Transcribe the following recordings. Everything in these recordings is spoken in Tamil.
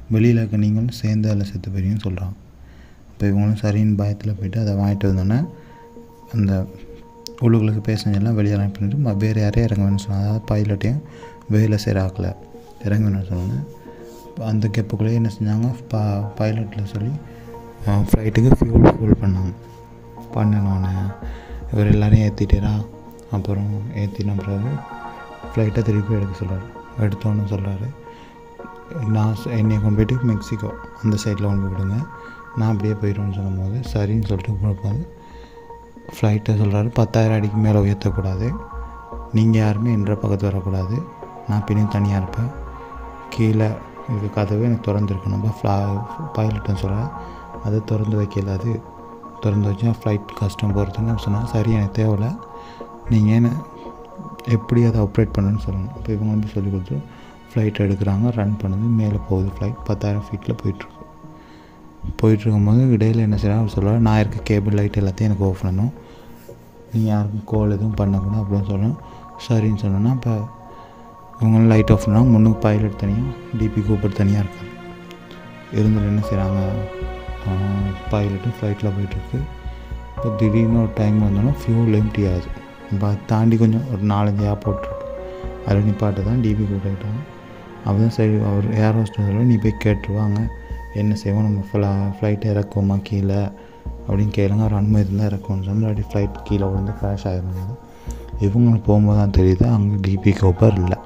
வெளியில் இருக்க நீங்களும் சேர்ந்து அதில் செத்து போயிருவீங்கன்னு சொல்கிறான் இப்போ இவங்களும் சரின்னு பயத்தில் போயிட்டு அதை வாங்கிட்டு வந்தோடனே அந்த உள்ளுக்குள்ளுக்கு பேசஞ்செல்லாம் வெளியே அனுப்பி பண்ணிட்டு ம- வேறு யாரையும் இறங்க வேணும்னு சொன்னாங்க அதாவது பைலட்டையும் வேலை செய்கிற ஆக்கல இறங்க வேணும்னு சொன்னோன்னே அந்த கெப்புக்குள்ளேயே என்ன செஞ்சாங்க ப பைலட்டில் சொல்லி ஃப்ளைட்டுக்கு ஃபியூல் ஃபுல் பண்ணாங்க பண்ணினோன்னே இவர் எல்லாரையும் ஏற்றிட்டேரா அப்புறம் ஏற்றின பிறகு ஃப்ளைட்டை திருப்பி எடுக்க சொல்கிறாரு எடுத்தோன்னு சொல்கிறாரு நான் ச- என்னை கொண்டு போயிட்டு மெக்சிகோ அந்த சைடில் கொண்டு போய் விடுங்க நான் அப்படியே போயிடுவேன்னு சொல்லும்போது சரின்னு சொல்லிட்டு போகும்போது ஃப்ளைட்டை சொல்கிறாரு பத்தாயிரம் அடிக்கு மேலே உயர்த்தக்கூடாது நீங்கள் யாருமே என்ற பக்கத்து வரக்கூடாது நான் பின்னி தனியாக இருப்பேன் கீழே இது கதவு எனக்கு திறந்துருக்கணும் அப்போ ஃப்ளா பைலட்னு சொல்கிறேன் அதை திறந்து வைக்கல அது திறந்து வச்சா ஃப்ளைட் கஷ்டம் போகிறதுன்னு சொன்னால் சரி எனக்கு தேவையில்ல நீங்கள் என்ன எப்படி அதை ஆப்ரேட் பண்ணணும்னு சொல்லணும் இப்போ இவங்க வந்து சொல்லி கொடுத்து ஃப்ளைட் எடுக்கிறாங்க ரன் பண்ணுது மேலே போகுது ஃப்ளைட் பத்தாயிரம் ஃபீட்டில் போயிட்டுருக்கு போயிட்டு இருக்கும்போது இடையில என்ன செய்யறாங்க அவர் சொல்லுவார் நான் இருக்க கேபிள் லைட் எல்லாத்தையும் எனக்கு ஆஃப் பண்ணணும் நீ யாருக்கும் கால் எதுவும் பண்ணக்கூடாது அப்படின்னு சொல்லணும் சரின்னு சொன்னோன்னா இப்போ இவங்களும் லைட் ஆஃப் பண்ணால் முன்னுக்கு பைலட் தனியாக டிபி கூப்பர் தனியாக இருக்காங்க இருந்துட்டு என்ன செய்கிறாங்க பைலட்டும் ஃப்ளைட்டில் போயிட்டுருக்கு இப்போ திடீர்னு ஒரு டைம் வந்தோன்னா ஃபியூல் எம்டி ஆகுது இப்போ அதை தாண்டி கொஞ்சம் ஒரு நாலஞ்சு ஏர்போர்ட் இருக்கு அதில் நிப்பாட்டு தான் டிபி கூப்பிட்டாங்க அப்போ தான் சரி அவர் ஏர் ஹோஸ்டர் நீ போய் கேட்டுருவாங்க என்ன செய்வோம் நம்ம ஃப்ளா ஃப்ளைட்டை இறக்குவோமா கீழே அப்படின்னு கேளுங்க அவர் அனுமதி இருந்தால் இறக்குவோம்னு சொன்னால் இல்லாட்டி ஃப்ளைட் கீழே விழுந்து க்ராஷ் ஆகிருந்தாங்க இவங்க போகும்போது தான் தெரியுது அங்கே டிபி கோப்பர் இல்லை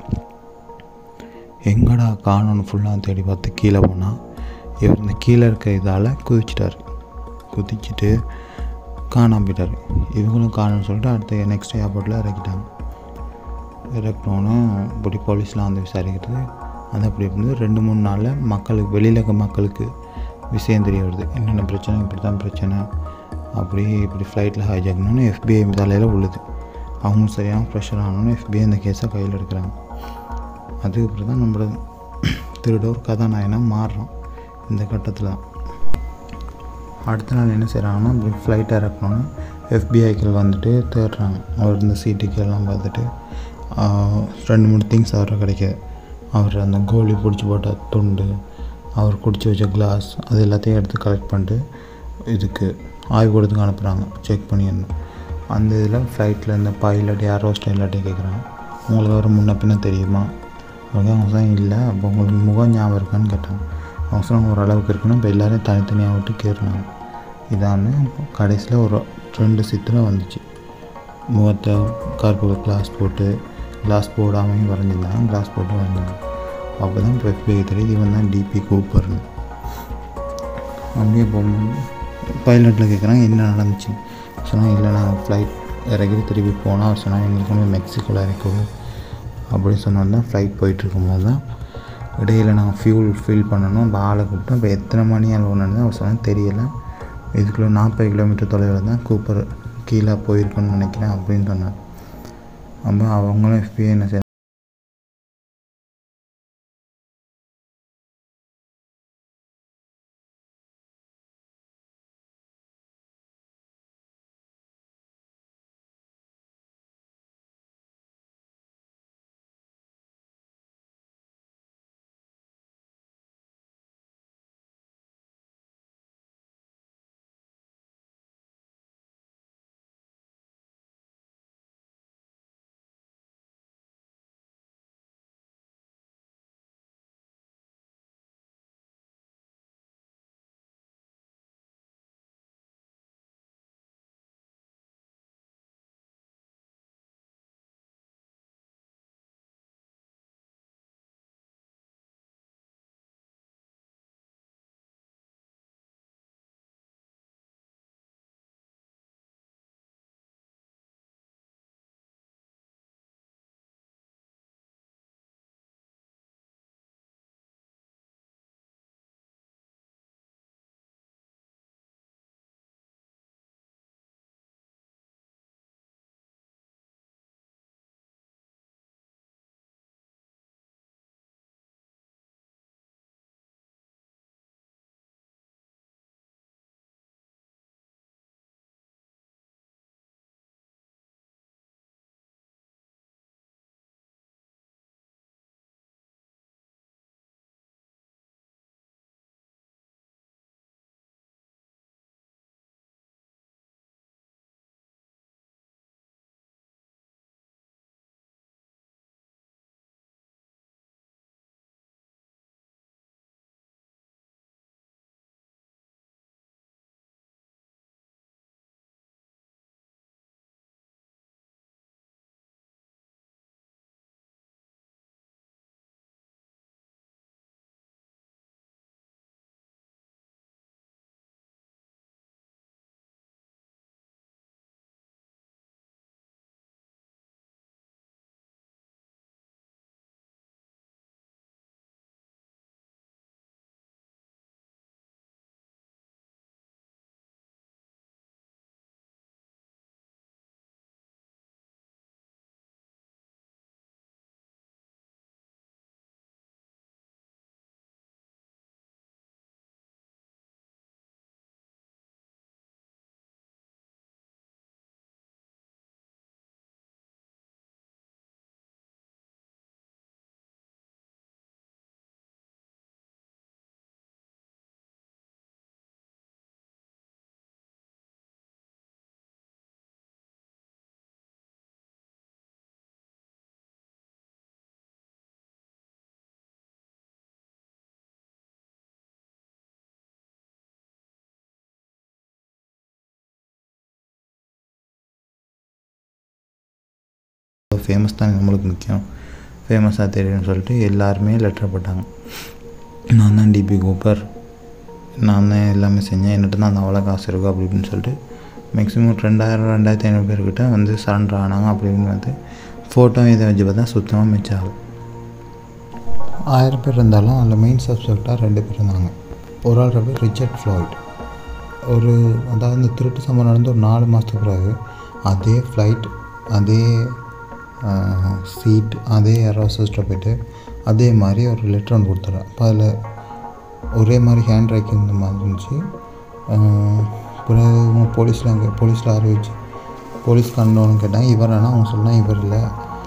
எங்கடா காணோன்னு ஃபுல்லாக தேடி பார்த்து கீழே போனால் இவர் இந்த கீழே இருக்க இதால் குதிச்சிட்டார் குதிச்சுட்டு காணாம போயிட்டார் இவங்களும் காணோன்னு சொல்லிட்டு அடுத்த நெக்ஸ்ட் ஏர்போர்ட்டில் இறக்கிட்டாங்க இறக்கினோன்னே இப்படி போலீஸ்லாம் வந்து விசாரிக்கிறது அது அப்படி இருந்து ரெண்டு மூணு நாளில் மக்களுக்கு வெளியில் இருக்க மக்களுக்கு விஷயம் தெரிய வருது என்னென்ன பிரச்சனை இப்படி தான் பிரச்சனை அப்படி இப்படி ஃப்ளைட்டில் ஹைஜாக்னு எஃபிஐ தலையில் உள்ளது அவங்களும் சரியான ப்ரெஷர் ஆனோன்னு எஃபிஐ இந்த கேஸை கையில் எடுக்கிறாங்க அதுக்கப்புறம் தான் நம்மளோட திருட ஒரு கதாநாயகனாக மாறுறோம் இந்த கட்டத்தில் தான் அடுத்த நாள் என்ன செய்கிறாங்கன்னா இப்படி ஃப்ளைட் இறக்கணுன்னு எஃபிஐக்கள் வந்துட்டு தேடுறாங்க அவர் இந்த சீட்டுக்கு எல்லாம் பார்த்துட்டு ஆஹ், ரெண்டு மூணு திங்ஸ் அவர்கிட்ட கிடைக்கிது அவர் அந்த கோலி பிடிச்சி போட்ட துண்டு அவர் குடிச்சு வச்ச கிளாஸ் அது எல்லாத்தையும் எடுத்து கலெக்ட் பண்ணிட்டு இதுக்கு ஆய்வுக்கூடத்துக்கு அனுப்புகிறாங்க செக் பண்ணிடணும் அந்த இதில் ஃப்ளைட்டில் இந்த பைலட் ஏர் ஹோஸ்டர் எல்லாத்தையும் கேட்குறாங்க உங்களுக்கு அவர் முன்ன பின்ன தெரியுமா அவங்க அவங்க தான் இல்லை அப்போ உங்களுக்கு முகம் ஞாபகம் இருக்கான்னு கேட்டாங்க அவங்க சொன்னாங்க ஓரளவுக்கு இருக்குன்னா இப்போ எல்லோரும் தனித்தனியாக விட்டு கேட்குறாங்க இதான்னு கடைசியில் ஒரு ரெண்டு சித்திரம் வந்துச்சு முகத்தை கருப்பு கிளாஸ் போட்டு கிளாஸ் போடாமையும் வரைஞ்சிருந்தாங்க கிளாஸ் போட்டு வரைஞ்சாங்க அப்போ தான் இப்போ எஃபிஐ தெரியுது இவன் தான் டிபி கூப்பர்னு அப்படியே போகும்போது பைலட்டில் கேட்குறாங்க என்ன நடந்துச்சு சொன்னால் இல்லை நான் ஃப்ளைட் இறக்கி திருப்பி போனால் அவர் சொன்னாங்க எங்களுக்கு வந்து மெக்சிகோவில் இறக்குவோம் அப்படின்னு சொன்னோம் தான் ஃப்ளைட் போயிட்டுருக்கும்போது தான் இடையில் நாங்கள் ஃபியூல் ஃபில் பண்ணணும் இப்போ ஆளை கூப்பிட்டோம் இப்போ எத்தனை மணி அளவுன்னு அவர் சொன்னால் தெரியல இதுக்குள்ளே நாற்பது கிலோமீட்டர் தொலைவில் தான் கூப்பர் கீழே போயிருக்குன்னு நினைக்கிறேன் அப்படின்னு சொன்னார் அப்போ அவங்களும் எஃபிஐ என்ன செய்ய ஃபேமஸ் தான் நம்மளுக்கு முக்கியம் ஃபேமஸாக தெரியும்னு சொல்லிட்டு எல்லாருமே லெட்டர் போட்டாங்க நான் தான் டிபி கூப்பர் நான் தான் எல்லாமே செஞ்சேன் என்கிட்ட தான் அந்த அவ்வளோ காசு இருக்கும் அப்படி இப்படின்னு சொல்லிட்டு மேக்ஸிமம் ரெண்டாயிரம் ரெண்டாயிரத்தி ஐநூறு பேர்கிட்ட வந்து சரண்டர் ஆனாங்க அப்படி இப்படின்னு வந்து ஃபோட்டோ இதை வச்சு பார்த்தா சுத்தமாக மிச்சம் ஆகும் ஆயிரம் பேர் இருந்தாலும் அதில் மெயின் சப்ஜெக்டாக ரெண்டு பேர் இருந்தாங்க ஒரு ஆள் பேர் ரிச்சர்ட் ஃப்ளாய்ட் ஒரு அதாவது இந்த திருட்டு சம்பவம் நடந்து ஒரு நாலு மாதத்துக்கு பிறகு அதே ஃப்ளைட் அதே சீட் அதே ஏரோசஸ்ட்டை போய்ட்டு அதே மாதிரி ஒரு லெட்டர் ஒன்று கொடுத்துட்றேன் அப்போ அதில் ஒரே மாதிரி ஹேண்ட் ரைட்டிங் இந்த மாதிரி இருந்துச்சு பிறகு போலீஸில் அங்கே போலீஸில் அறிவிச்சு போலீஸ் கண்டோன்னு கேட்டாங்க இவர் ஆனால் அவங்க சொன்னால் இவர் இல்லை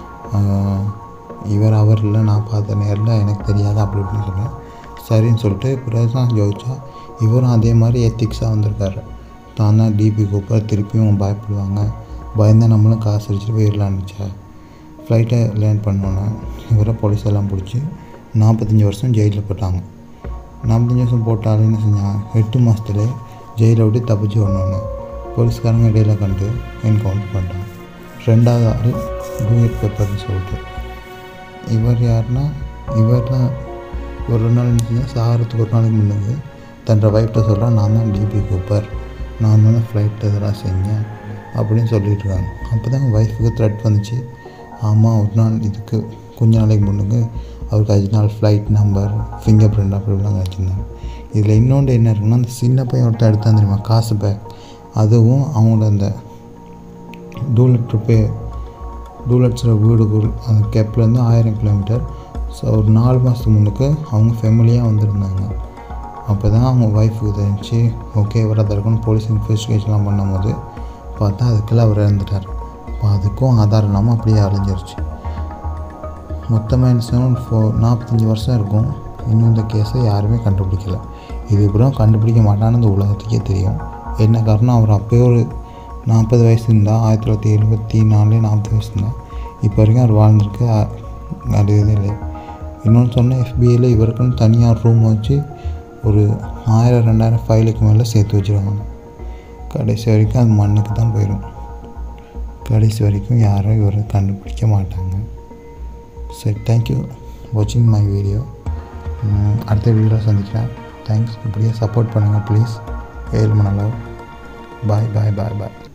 இவர் அவர் இல்லை நான் பார்த்த நேரில் எனக்கு தெரியாது அப்படி இப்படின்னு சொன்னேன் சரின்னு சொல்லிட்டு பிறகு தான் யோசிச்சா இவரும் அதே மாதிரி எத்திக்ஸாக வந்திருக்காரு தான் தான் டிபி கூப்பர் திருப்பியும் பயப்படுவாங்க பயந்தால் நம்மளும் காசு அடிச்சுட்டு போயிடலான்னுச்சா ஃப்ளைட்டை லேண்ட் பண்ணோன்னே இவரை போலீஸ் எல்லாம் பிடிச்சி நாற்பத்தஞ்சி வருஷம் ஜெயிலில் போட்டாங்க நாற்பத்தஞ்சு வருஷம் போட்டாலும் என்ன செஞ்சாங்க எட்டு மாதத்துல ஜெயிலை விட்டு தப்பிச்சு வரணுன்னு போலீஸ்காரங்க இடையில கண்டு என்கவுண்டர் பண்ணிட்டாங்க ரெண்டாவது ஆள் டூயட் பேப்பர்னு சொல்லிட்டு இவர் யாருன்னா இவர் தான் ஒரு ரெண்டு நாள் என்ன செஞ்சால் சாகிறதுக்கு ஒரு நாளைக்கு முன்னாடி தன்னோட ஒய்ஃப்ட்ட சொல்கிறான் நான் தான் டிபி கூப்பர் நான் தான் ஃப்ளைட் இதெல்லாம் செஞ்சேன் அப்படின்னு சொல்லிட்டு இருக்காங்க அப்போ தான் ஒய்ஃபுக்கு த்ரெட் வந்துச்சு ஆமாம் ஒரு நாள் இதுக்கு கொஞ்ச நாளைக்கு முன்னுக்கு அவருக்கு அஞ்சு நாள் ஃப்ளைட் நம்பர் ஃபிங்கர் பிரிண்ட் அப்படி இப்படிலாம் வச்சுருந்தாங்க இதில் இன்னொன்று என்ன இருக்குன்னா அந்த சின்ன பையன் ஒருத்தன் எடுத்தான் தெரியுமா காசு பேக் அதுவும் அவங்களோட அந்த டூலட் ட்ரிப்பு டூலட்ஸோட வீடுக்குள் அந்த கெப்லேருந்து ஆயிரம் கிலோமீட்டர் ஸோ ஒரு நாலு மாதத்துக்கு முன்னுக்கு அவங்க ஃபேமிலியாக வந்திருந்தாங்க அப்போ தான் அவங்க ஒய்ஃபுக்கு தெரிஞ்சு ஓகே இவரை தான் இருக்குன்னு போலீஸ் இன்வெஸ்டிகேஷன்லாம் பண்ணும்போது பார்த்தா அதுக்கெல்லாம் அவர் இறந்துட்டார் அப்போ அதுக்கும் ஆதாரம் இல்லாமல் அப்படியே அழிஞ்சிருச்சு மொத்தமாக என்ன செய்யணும் ஃபோ நாற்பத்தஞ்சி வருஷம் இருக்கும் இன்னும் இந்த கேஸை யாருமே கண்டுபிடிக்கல இதுக்கப்புறம் கண்டுபிடிக்க மாட்டான்னு இந்த உலகத்துக்கே தெரியும் என்ன காரணம் அவர் அப்போயே ஒரு நாற்பது வயசு இருந்தால் ஆயிரத்தி தொள்ளாயிரத்தி எழுபத்தி நாலு நாற்பது வயசு இருந்தால் இப்போ வரைக்கும் அவர் வாழ்ந்திருக்கு அ- அது இது இல்லை இன்னொன்று சொன்னால் எஃபிஐயில் இவருக்குன்னு தனியாக ரூம் வச்சு ஒரு ஆயிரம் ரெண்டாயிரம் ஃபைலுக்கு மேலே சேர்த்து வச்சுருவாங்க கடைசி வரைக்கும் அது மண்ணுக்கு தான் போயிடும் கடைசி வரைக்கும் யாரும் இவரை கண்டுபிடிக்க மாட்டாங்க சரி தேங்க்யூ வாட்சிங் மை வீடியோ அடுத்த வீடியோவில் சந்திக்கிறேன் தேங்க்ஸ் இப்படியே சப்போர்ட் பண்ணுங்கள் ப்ளீஸ் ஏழு மணி அளவு பாய் பாய் பாய் பாய்